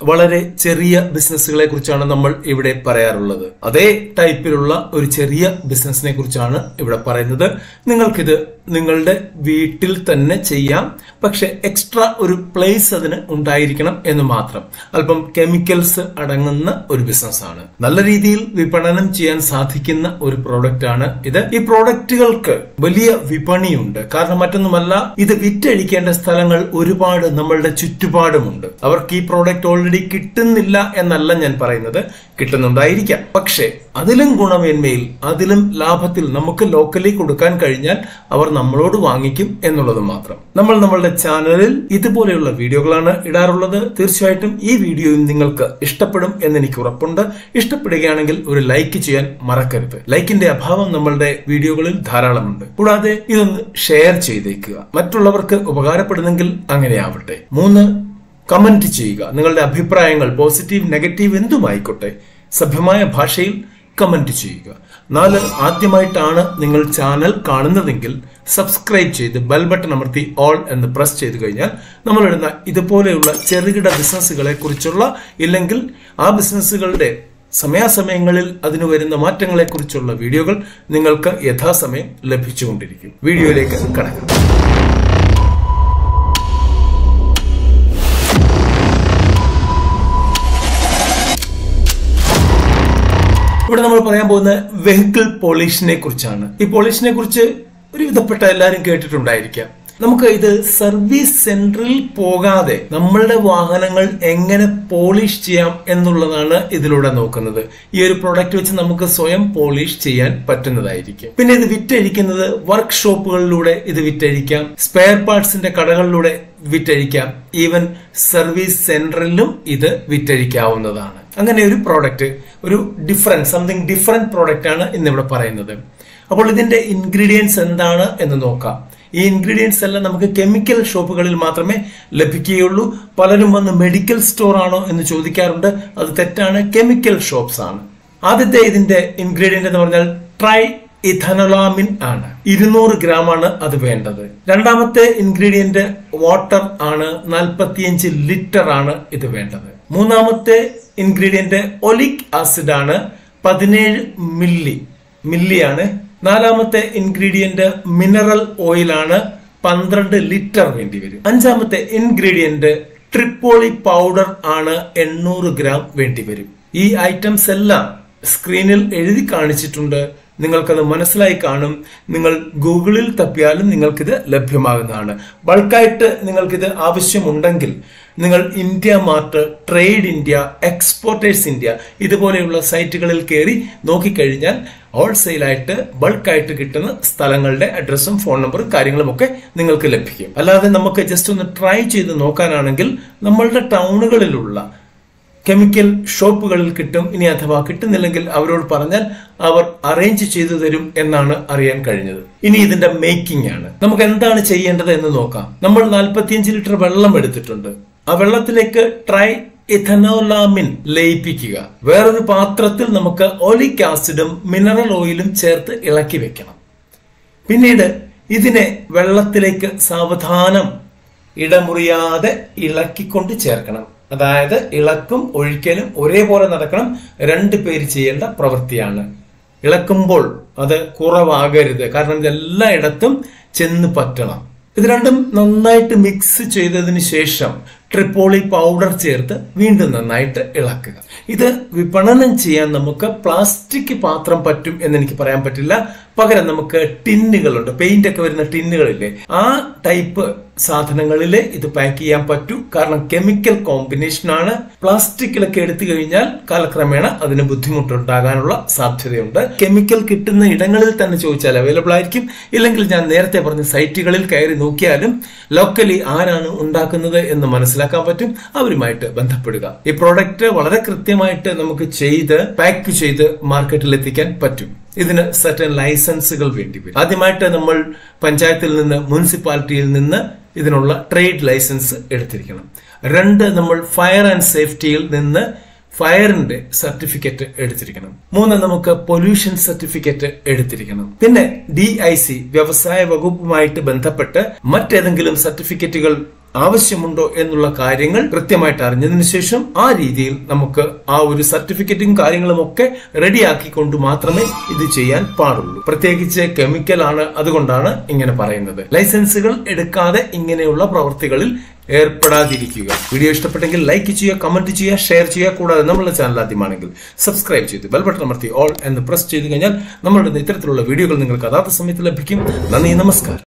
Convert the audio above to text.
വളരെ ചെറിയ ബിസിനസ്സുകളെ കുറിച്ചാണ് നമ്മൾ ഇവിടെ പറയാറുള്ളത് അതേ ടൈപ്പിലുള്ള ഒരു ചെറിയ ബിസിനസിനെ കുറിച്ചാണ് ഇവിടെ പറയുന്നത് നിങ്ങൾക്കിത് നിങ്ങളുടെ വീട്ടിൽ തന്നെ ചെയ്യാം പക്ഷെ എക്സ്ട്രാ ഒരു പ്ലേസ് അതിന് ഉണ്ടായിരിക്കണം എന്ന് മാത്രം അല്പം കെമിക്കൽസ് അടങ്ങുന്ന ഒരു ബിസിനസ്സാണ് നല്ല രീതിയിൽ വിപണനം ചെയ്യാൻ സാധിക്കുന്ന ഒരു പ്രോഡക്റ്റ് ആണ് ഇത് ഈ പ്രോഡക്റ്റുകൾക്ക് വലിയ വിപണിയുണ്ട് കാരണം മറ്റൊന്നുമല്ല ഇത് വിറ്റഴിക്കേണ്ട സ്ഥലങ്ങൾ ഒരുപാട് നമ്മളുടെ ചുറ്റുപാടുമുണ്ട് അവർക്ക് ഈ പ്രോഡക്റ്റ് ഓൾറെഡി കിട്ടുന്നില്ല എന്നല്ല ഞാൻ പറയുന്നത് കിട്ടുന്നുണ്ടായിരിക്കാം പക്ഷേ അതിലും ഗുണമേന്മയിൽ അതിലും ലാഭത്തിൽ നമുക്ക് ലോക്കലി കൊടുക്കാൻ കഴിഞ്ഞാൽ അവർ നമ്മളോട് വാങ്ങിക്കും എന്നുള്ളത് മാത്രം നമ്മൾ നമ്മളുടെ ചാനലിൽ ഇതുപോലെയുള്ള വീഡിയോകളാണ് ഇടാറുള്ളത് തീർച്ചയായിട്ടും ഈ വീഡിയോയും നിങ്ങൾക്ക് ഇഷ്ടപ്പെടും എന്ന് എനിക്ക് ഉറപ്പുണ്ട് ഇഷ്ടപ്പെടുകയാണെങ്കിൽ ഒരു ലൈക്ക് ചെയ്യാൻ മറക്കരുത് ലൈക്കിന്റെ അഭാവം നമ്മളുടെ വീഡിയോകളിൽ ധാരാളമുണ്ട് കൂടാതെ ഇതൊന്ന് ഷെയർ ചെയ്തേക്കുക മറ്റുള്ളവർക്ക് ഉപകാരപ്പെടുന്നെങ്കിൽ അങ്ങനെയാവട്ടെ മൂന്ന് കമന്റ് ചെയ്യുക നിങ്ങളുടെ അഭിപ്രായങ്ങൾ പോസിറ്റീവ് നെഗറ്റീവ് എന്തുമായിക്കോട്ടെ സഭ്യമായ ഭാഷയിൽ കമന്റ് ചെയ്യുക നാല് ആദ്യമായിട്ടാണ് നിങ്ങൾ ചാനൽ കാണുന്നതെങ്കിൽ സബ്സ്ക്രൈബ് ചെയ്ത് ബെൽ ബട്ടൺ അമർത്തി ഓൾ എന്ന് പ്രസ് ചെയ്ത് കഴിഞ്ഞാൽ നമ്മളിടുന്ന ഇതുപോലെയുള്ള ചെറുകിട ബിസിനസ്സുകളെ കുറിച്ചുള്ള ഇല്ലെങ്കിൽ ആ ബിസിനസ്സുകളുടെ സമയാസമയങ്ങളിൽ അതിന് വരുന്ന മാറ്റങ്ങളെ കുറിച്ചുള്ള വീഡിയോകൾ നിങ്ങൾക്ക് യഥാസമയം ലഭിച്ചുകൊണ്ടിരിക്കും വീഡിയോയിലേക്ക് കടക്കാം ഇവിടെ നമ്മൾ പറയാൻ പോകുന്ന വെഹിക്കിൾ പോളിഷിനെ കുറിച്ചാണ് ഈ പോളിഷിനെ കുറിച്ച് ഒരു വിധപ്പെട്ട എല്ലാവരും കേട്ടിട്ടുണ്ടായിരിക്കാം നമുക്ക് ഇത് സർവീസ് സെന്ററിൽ പോകാതെ നമ്മളുടെ വാഹനങ്ങൾ എങ്ങനെ പോളിഷ് ചെയ്യാം എന്നുള്ളതാണ് ഇതിലൂടെ നോക്കുന്നത് ഈ ഒരു പ്രോഡക്റ്റ് വെച്ച് നമുക്ക് സ്വയം പോളിഷ് ചെയ്യാൻ പറ്റുന്നതായിരിക്കും പിന്നെ ഇത് വിറ്റഴിക്കുന്നത് വർക്ക്ഷോപ്പുകളിലൂടെ ഇത് വിറ്റഴിക്കാം സ്പെയർ പാർട്സിന്റെ കടകളിലൂടെ വിറ്റഴിക്കാം ഈവൻ സർവീസ് സെന്ററിലും ഇത് വിറ്റഴിക്കാവുന്നതാണ് അങ്ങനെ ഒരു പ്രോഡക്റ്റ് ഒരു ഡിഫറെന്റ് സംതിങ് ഡിഫറെന്റ് പ്രോഡക്റ്റ് ആണ് ഇന്നിവിടെ പറയുന്നത് അപ്പോൾ ഇതിന്റെ ഇൻഗ്രീഡിയൻസ് എന്താണ് എന്ന് നോക്കാം ഈ ഇൻഗ്രീഡിയൻസ് എല്ലാം നമുക്ക് കെമിക്കൽ ഷോപ്പുകളിൽ മാത്രമേ ലഭിക്കുകയുള്ളൂ പലരും വന്ന് മെഡിക്കൽ സ്റ്റോർ ആണോ എന്ന് ചോദിക്കാറുണ്ട് അത് തെറ്റാണ് കെമിക്കൽ ഷോപ്സ് ആണ് ആദ്യത്തെ ഇതിന്റെ ഇൻഗ്രീഡിയന്റ് എന്ന് പറഞ്ഞാൽ ട്രൈ ഇഥനോലാമിൻ ആണ് ഇരുന്നൂറ് ഗ്രാം ആണ് അത് വേണ്ടത് രണ്ടാമത്തെ ഇൻഗ്രീഡിയന്റ് വാട്ടർ ആണ് നാൽപ്പത്തിയഞ്ച് ലിറ്റർ ആണ് ഇത് വേണ്ടത് മൂന്നാമത്തെ ഇൻഗ്രീഡിയന്റ് ഒലിക് ആസിഡ് ആണ് പതിനേഴ് മില്ലി മില്ലിയാണ് നാലാമത്തെ ഇൻഗ്രീഡിയന്റ് മിനറൽ ഓയിൽ ആണ് പന്ത്രണ്ട് ലിറ്റർ വേണ്ടി വരും അഞ്ചാമത്തെ ഇൻഗ്രീഡിയന്റ് ട്രിപ്പോളി പൗഡർ ആണ് എണ്ണൂറ് ഗ്രാം വേണ്ടി വരും ഈ ഐറ്റംസ് എല്ലാം സ്ക്രീനിൽ എഴുതി കാണിച്ചിട്ടുണ്ട് നിങ്ങൾക്കത് മനസ്സിലായി കാണും നിങ്ങൾ ഗൂഗിളിൽ തപ്പിയാലും നിങ്ങൾക്കിത് ലഭ്യമാകുന്നതാണ് ബൾക്കായിട്ട് നിങ്ങൾക്കിത് ആവശ്യമുണ്ടെങ്കിൽ നിങ്ങൾ India Mart trade India exporters India ഇതുപോലെയുള്ള സൈറ്റുകളിൽ കയറി നോക്കിക്കഴിഞ്ഞാൽ ഹോൾസെയിലായിട്ട് ബൾക്കായിട്ട് കിട്ടുന്ന സ്ഥലങ്ങളുടെ അഡ്രസ്സും ഫോൺ നമ്പറും കാര്യങ്ങളും ഒക്കെ നിങ്ങൾക്ക് ലഭിക്കും അല്ലാതെ നമുക്ക് ജസ്റ്റ് ഒന്ന് ട്രൈ ചെയ്ത് നോക്കാനാണെങ്കിൽ നമ്മളുടെ ടൗണുകളിലുള്ള കെമിക്കൽ ഷോപ്പുകളിൽ കിട്ടും ഇനി അഥവാ കിട്ടുന്നില്ലെങ്കിൽ അവരോട് പറഞ്ഞാൽ അവർ അറേഞ്ച് ചെയ്തു തരും എന്നാണ് അറിയാൻ കഴിഞ്ഞത് ഇനി ഇതിന്റെ മേക്കിംഗ് ആണ് നമുക്ക് എന്താണ് ചെയ്യേണ്ടത് എന്ന് നോക്കാം നമ്മൾ നാൽപ്പത്തിയഞ്ച് ലിറ്റർ വെള്ളം എടുത്തിട്ടുണ്ട് ആ വെള്ളത്തിലേക്ക് ട്രൈ ഇഥനോലാമിൻ ലയിപ്പിക്കുക വേറൊരു പാത്രത്തിൽ നമുക്ക് ഒലിക് ആസിഡും മിനറൽ ഓയിലും ചേർത്ത് ഇളക്കി വെക്കണം പിന്നീട് ഇതിനെ വെള്ളത്തിലേക്ക് സാവധാനം ഇടമുറിയാതെ ഇളക്കിക്കൊണ്ട് ചേർക്കണം അതായത് ഇളക്കും ഒഴിക്കലും ഒരേപോലെ നടക്കണം രണ്ടു പേര് ചെയ്യേണ്ട പ്രവൃത്തിയാണ് ഇളക്കുമ്പോൾ അത് കുറവാകരുത് കാരണം ഇതെല്ലായിടത്തും ചെന്ന് പറ്റണം ഇത് രണ്ടും നന്നായിട്ട് മിക്സ് ചെയ്തതിന് ശേഷം ട്രിപ്പോളി പൗഡർ ചേർത്ത് വീണ്ടും നന്നായിട്ട് ഇളക്കുക ഇത് വിപണനം ചെയ്യാൻ നമുക്ക് പ്ലാസ്റ്റിക് പാത്രം പറ്റും എന്ന് എനിക്ക് പറയാൻ പറ്റില്ല പകരം നമുക്ക് ടിന്നുകളുണ്ട് പെയിന്റ് ഒക്കെ വരുന്ന ടിന്നുകളില്ലേ ആ ടൈപ്പ് സാധനങ്ങളിൽ ഇത് പാക്ക് ചെയ്യാൻ പറ്റൂ കാരണം കെമിക്കൽ കോമ്പിനേഷൻ ആണ് പ്ലാസ്റ്റിക്കിലൊക്കെ എടുത്തു കഴിഞ്ഞാൽ കാലക്രമേണ അതിന് ബുദ്ധിമുട്ടുണ്ടാകാനുള്ള സാധ്യതയുണ്ട് കെമിക്കൽ കിട്ടുന്ന ഇടങ്ങളിൽ തന്നെ ചോദിച്ചാൽ അവൈലബിൾ ആയിരിക്കും ഇല്ലെങ്കിൽ ഞാൻ നേരത്തെ പറഞ്ഞ സൈറ്റുകളിൽ കയറി നോക്കിയാലും ലോക്കലി ആരാണ് ഉണ്ടാക്കുന്നത് എന്ന് മനസ്സിലാക്കാൻ പറ്റും അവരുമായിട്ട് ബന്ധപ്പെടുക ഈ പ്രോഡക്റ്റ് വളരെ കൃത്യമായിട്ട് നമുക്ക് ചെയ്ത് പാക്ക് ചെയ്ത് മാർക്കറ്റിൽ എത്തിക്കാൻ പറ്റും ഇതിന് സർട്ടൻ ലൈസൻസുകൾ വേണ്ടി വരും ആദ്യമായിട്ട് നമ്മൾ പഞ്ചായത്തിൽ നിന്ന് മുനിസിപ്പാലിറ്റിയിൽ നിന്ന് ഇതിനുള്ള ട്രേഡ് ലൈസൻസ് എടുത്തിരിക്കണം രണ്ട് നമ്മൾ ഫയർ ആൻഡ് സേഫ്റ്റിയിൽ നിന്ന് ഫയറിന്റെ സർട്ടിഫിക്കറ്റ് എടുത്തിരിക്കണം മൂന്ന് നമുക്ക് പൊല്യൂഷൻ സർട്ടിഫിക്കറ്റ് എടുത്തിരിക്കണം പിന്നെ ഡി ഐ സി വ്യവസായ വകുപ്പുമായിട്ട് ബന്ധപ്പെട്ട് മറ്റേതെങ്കിലും സർട്ടിഫിക്കറ്റുകൾ ആവശ്യമുണ്ടോ എന്നുള്ള കാര്യങ്ങൾ കൃത്യമായിട്ട് അറിഞ്ഞതിന് ശേഷം ആ രീതിയിൽ നമുക്ക് ആ ഒരു സർട്ടിഫിക്കറ്റും കാര്യങ്ങളും ഒക്കെ റെഡിയാക്കിക്കൊണ്ട് മാത്രമേ ഇത് ചെയ്യാൻ പാടുള്ളൂ പ്രത്യേകിച്ച് കെമിക്കൽ ആണ് അതുകൊണ്ടാണ് ഇങ്ങനെ പറയുന്നത് ലൈസൻസുകൾ എടുക്കാതെ ഇങ്ങനെയുള്ള പ്രവർത്തികളിൽ ഏർപ്പെടാതിരിക്കുക വീഡിയോ ഇഷ്ടപ്പെട്ടെങ്കിൽ ലൈക്ക് ചെയ്യുക കമന്റ് ചെയ്യുക ഷെയർ ചെയ്യുക കൂടാതെ നമ്മളുടെ ചാനൽ ആദ്യമാണെങ്കിൽ സബ്സ്ക്രൈബ് ചെയ്ത് ബെൽ ബട്ടൺ അമർത്തി ഓൾ എന്ന് പ്രസ് ചെയ്ത് കഴിഞ്ഞാൽ നമ്മളുടെ ഇത്തരത്തിലുള്ള വീഡിയോകൾ നിങ്ങൾക്ക് അതാത് സമയത്ത് ലഭിക്കും നന്ദി നമസ്കാരം